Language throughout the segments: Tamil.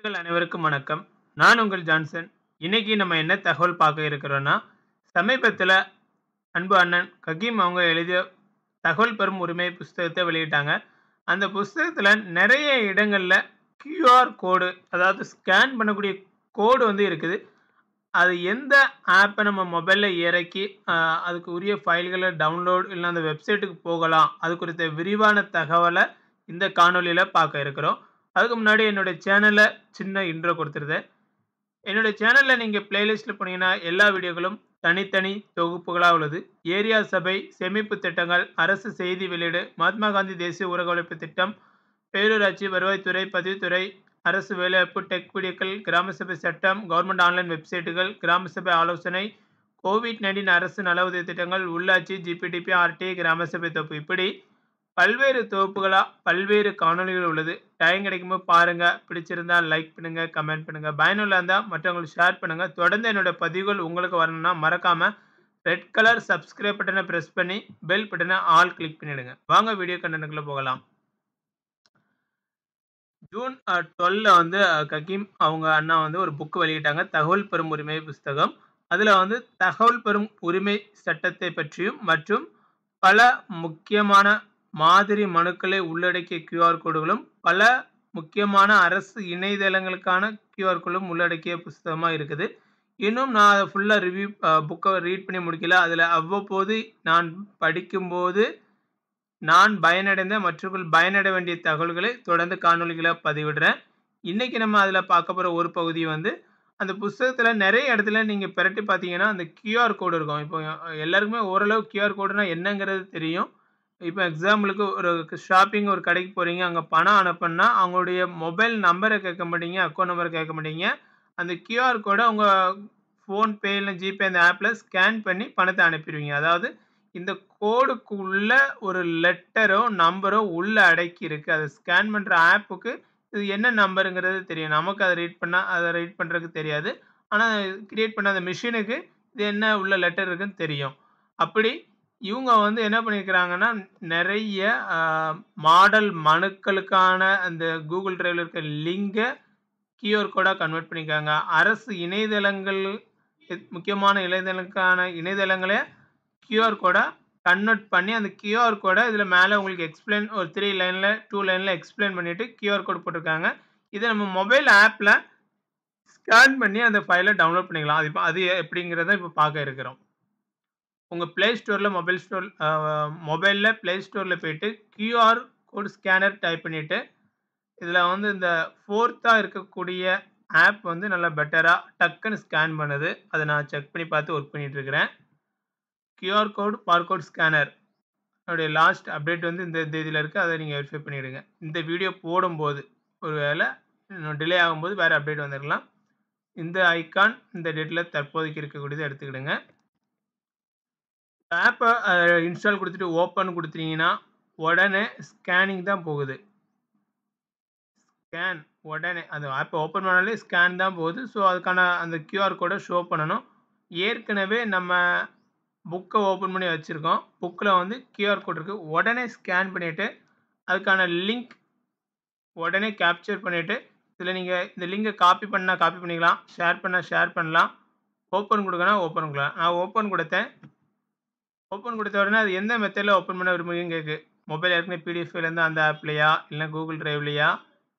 மக்கள் அனைவருக்கும் வணக்கம். நான் உங்கள் ஜான்சன். இன்னைக்கு நம்ம என்ன தகவல் பார்க்க இருக்கிறோம்னா, சமீபத்தில அன்பு அண்ணன் ககீம் அவங்க எழுதிய தகவல் பெறும் உரிமை புஸ்தகத்த வெளியிட்டாங்க. அந்த புஸ்தகத்தில நெறைய இடங்கள்ல கியூஆர் கோடு அதாவது ஸ்கேன் பண்ணக்கூடிய கோடு வந்து இருக்குது. அது எந்த ஆப்ப நம்ம மொபைல்ல இறக்கி, அ அதுக்கு உரிய ஃபைல்கள டவுன்லோட் இல்ல அந்த வெப்சைட்டுக்கு போகலாம். அது குறித்த விரிவான தகவல இந்த காணொளியில பார்க்க இருக்கிறோம். அதுக்கு முன்னாடி என்னோட சேனல சின்ன இன்ட்ரோ குடுத்துருந்தேன். என்னோட சேனல்ல நீங்க பிளேலிஸ்ட்ல போனீங்கன்னா, எல்லா வீடியோக்களும் தனித்தனி தொகுப்புகளா உள்ளது. ஏரியா சபை, சேமிப்பு திட்டங்கள், அரசு செய்தி வெளியீடு, மகாத்மா காந்தி தேசிய ஊரக உழைப்பு திட்டம், பேரூராட்சி, வருவாய்த்துறை, பதிவுத்துறை, அரசு வேலைவாய்ப்பு, டெக் வீடியோக்கள், கிராம சபை சட்டம், கவர்ன்மென்ட் ஆன்லைன் வெப்சைட்டுகள், கிராம சபை ஆலோசனை, கோவிட்-19 அரசு நல உதவி திட்டங்கள், உள்ளாட்சி, ஜிபிடிபி, ஆர்டிஐ, கிராம சபை தொகுப்பு இப்படி பல்வேறு தொகுப்புகளா பல்வேறு காணொளிகள் உள்ளது. டைம் கிடைக்கும்போது பாருங்க. பிடிச்சிருந்தா லைக் பண்ணுங்க, கமெண்ட் பண்ணுங்க. பயனுள்ளதா இருந்தா மற்றவங்களுக்கு ஷேர் பண்ணுங்க. தொடர்ந்து என்னோட பதிவுகள் உங்களுக்கு வரணும்னா மறக்காம ரெட் கலர் சப்ஸ்கிரைப் பட்டன பிரஸ் பண்ணி, பெல் பட்டன ஆல் கிளிக் பண்ணிடுங்க. வாங்க வீடியோ கன்டென்ட்க்குள்ள போகலாம். ஜூன் அ 12ல வந்து ககீம் அவங்க அண்ணா வந்து ஒரு புக் வெளியிட்டாங்க. தகவல் பெறும் உரிமை புஸ்தகம். அதுல வந்து தகவல் பெறும் உரிமை சட்டத்தை பற்றியும் மற்றும் பல முக்கியமான மாதிரி மனுக்களை உள்ளடக்கிய கியூஆர் கோடுகளும், பல முக்கியமான அரசு இணையதளங்களுக்கான கியூஆர் கோடும் உள்ளடக்கிய புஸ்தகமா இருக்குது. இன்னும் நான் அத ஃபுல்லா ரிவ்யூ அ புக்க ரீட் பண்ணி முடிக்கல. அதுல அவ்வப்போது நான் படிக்கும்போது, நான் பயனடைந்த மற்றவர்கள் பயனடைய வேண்டிய தகவல்களை தொடர்ந்து காணொளிகளா பதிவிடுறேன். இன்னைக்கு நம்ம அதுல பார்க்க போற ஒரு பகுதி வந்து, அந்த புஸ்தகத்தில நெறைய இடத்துல நீங்க பெரட்டி பார்த்தீங்கன்னா, அந்த கியூஆர் கோடு இருக்கும். இப்போ எல்லாருக்குமே ஓரளவு கியூஆர் கோடுனா என்னங்கிறது தெரியும். இப்ப எக்ஸாம்பிளுக்கு ஒரு ஷாப்பிங் ஒரு கடைக்கு போறீங்க. அங்க பணம் அனுப்பணும்னா, அவங்களுடைய மொபைல் நம்பர கேட்க மாட்டீங்க, அக்கவுண்ட் நம்பர கேட்க மாட்டீங்க. அந்த கியூஆர் கோட உங்க ஃபோன்பே இல்ல ஜிபே அந்த ஆப்ல ஸ்கேன் பண்ணி பணத்த அனுப்பிருவீங்க. அதாவது இந்த கோடுக்குள்ள ஒரு லெட்டரோ, நம்பரோ உள்ள அடக்கி இருக்கு. அத ஸ்கேன் பண்ற ஆப்புக்கு இது என்ன நம்பர்ங்கிறது தெரியும். நமக்கு அத ரீட் பண்ணா அத ரீட் பண்றதுக்கு தெரியாது. ஆனா கிரியேட் பண்ண அந்த மெஷினுக்கு இது என்ன உள்ள லெட்டர் இருக்குன்னு தெரியும். அப்படி இவங்க வந்து என்ன பண்ணியிருக்கிறாங்கன்னா, நெறைய அ மாடல் மனுக்களுக்கான அந்த கூகுள் டிரைவ்ல இருக்க லிங்க கியூஆர் கோடா கன்வெர்ட் பண்ணியிருக்காங்க. அரசு இணையதளங்கள் முக்கியமான இணையதளங்களுக்கான இணையதளங்கள கியூஆர் கோடா கன்வெர்ட் பண்ணி, அந்த கியூஆர் கோட இதுல மேல உங்களுக்கு எக்ஸ்ப்ளைன் ஒரு 3 லைன்ல, 2 லைன்ல எக்ஸ்ப்ளைன் பண்ணிட்டு கியூஆர் கோட் போட்டிருக்காங்க. இத நம்ம மொபைல் ஆப்ல ஸ்கேன் பண்ணி அந்த ஃபைல டவுன்லோட் பண்ணிக்கலாம். அது இப்ப அது எப்படிங்கிறத இப்ப பார்க்க இருக்கிறோம். உங்க Play Storeல மொபைல் ஸ்டோர் அ மொபைல்ல Play Storeல போயிட்டு கியூஆர் கோட் ஸ்கேனர் டைப் பண்ணிட்டு, இதுல வந்து இந்த 4தா இருக்கக்கூடிய ஆப் வந்து நல்லா பெட்டரா டக்குன்னு ஸ்கேன் பண்ணுது. அத நான் செக் பண்ணி பார்த்து ஒர்க் பண்ணிட்டு இருக்கிறேன். கியூஆர் கோட் பார்கோட் ஸ்கேனர் அதோடைய லாஸ்ட் அப்டேட் வந்து இந்த தேதியில இருக்கு. அத நீங்க வெரிஃபை பண்ணிடுங்க. இந்த வீடியோ போடும்போது, ஒரு வேள இன்னும் டிலே ஆகும்போது வேற அப்டேட் வந்திருக்கலாம். இந்த ஐகான் இந்த டேட்ல தற்போதைக்கு இருக்கக்கூடியத எடுத்துக்கிடுங்க. ஆப்ப அ இன்ஸ்டால் குடுத்துட்டு ஓப்பன் குடுத்தீங்கன்னா, உடனே ஸ்கேனிங் தான் போகுது. ஸ்கேன் உடனே அந்த ஆப்ப ஓப்பன் பண்ணாலே ஸ்கேன் தான் போகுது. ஸோ அதுக்கான அந்த கியூஆர் கோட ஷோ பண்ணணும். ஏற்கனவே நம்ம புக்க ஓப்பன் பண்ணி வச்சிருக்கோம். புக்ல வந்து கியூஆர் கோட் இருக்கு. உடனே ஸ்கேன் பண்ணிட்டு, அதுக்கான லிங்க் உடனே கேப்சர் பண்ணிட்டு, இதுல நீங்க இந்த லிங்க காப்பி பண்ணா காப்பி பண்ணிக்கலாம். ஷேர் பண்ணா ஷேர் பண்ணலாம். ஓப்பன் குடுக்கனா ஓப்பன் குடுக்கலாம். நான் ஓப்பன் குடுத்தேன். ஓப்பன் குடுத்த உடனே அது எந்த மெத்தட்ல ஓப்பன் பண்ண விரும்புறீங்கன்னு கேட்குது. மொபைல் ஏற்கனவே பிடிஎஃப்ல இருந்தா அந்த ஆப்லயா? இல்ல கூகுள் டிரைவ்லயா?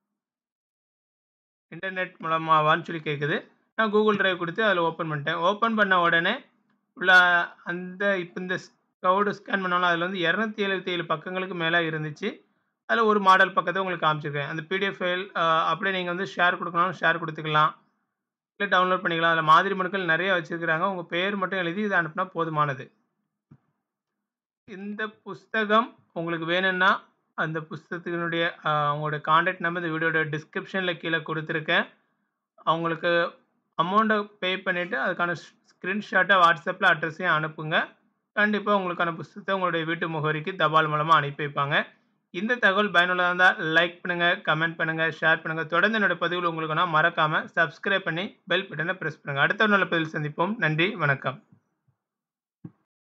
இன்டர்நெட் மூலமாவான்னு சொல்லி கேட்குது. நான் கூகுள் டிரைவ் குடுத்து அதுல ஓப்பன் பண்ணிட்டேன். ஓப்பன் பண்ண உடனே உள்ள அந்த இப்ப இந்த கோடு ஸ்கேன் பண்ணோம்ல, அதுல வந்து 277 பக்கங்களுக்கு மேல இருந்துச்சு. அதுல ஒரு மாடல் பக்கத்த உங்களுக்கு காமிச்சிருக்கேன். அந்த பிடிஎஃப் ஃபைல் அ அப்படியே நீங்க வந்து ஷேர் குடுக்கணும்னாலும் ஷேர் குடுத்துக்கலாம். இல்ல டவுன்லோட் பண்ணிக்கலாம். அதுல மாதிரி மனுக்கள் நெறைய வச்சிருக்கிறாங்க. உங்க பேர் மட்டும் எழுதி இத அனுப்புனா போதுமானது. இந்த புஸ்தகம் உங்களுக்கு வேணும்னா, அந்த புஸ்தகத்தினுடைய அ அவங்களோட கான்டாக்ட் நம்பர் இந்த வீடியோட டிஸ்கிரிப்ஷன்ல கீழ குடுத்துருக்கேன். அவங்களுக்கு அமௌண்ட்ட பே பண்ணிட்டு, அதுக்கான ஸ் ஸ்கிரீன்ஷாட்ட WhatsAppல அட்ரஸையும் அனுப்புங்க. கண்டிப்பா உங்களுக்கான புஸ்தகத்த உங்களுடைய வீட்டு முகவரிக்கு தபால் மூலமா அனுப்பி வைப்பாங்க. இந்த தகவல் பயனுள்ளதா இருந்தா லைக் பண்ணுங்க, கமெண்ட் பண்ணுங்க, ஷேர் பண்ணுங்க. தொடர்ந்து என்னோட பதிவுகள் உங்களுக்கு வேணும்னா மறக்காம சப்ஸ்கிரைப் பண்ணி பெல் பட்டன பிரஸ் பண்ணுங்க. அடுத்த ஒரு நல்ல பதிவில் சந்திப்போம். நன்றி, வணக்கம்.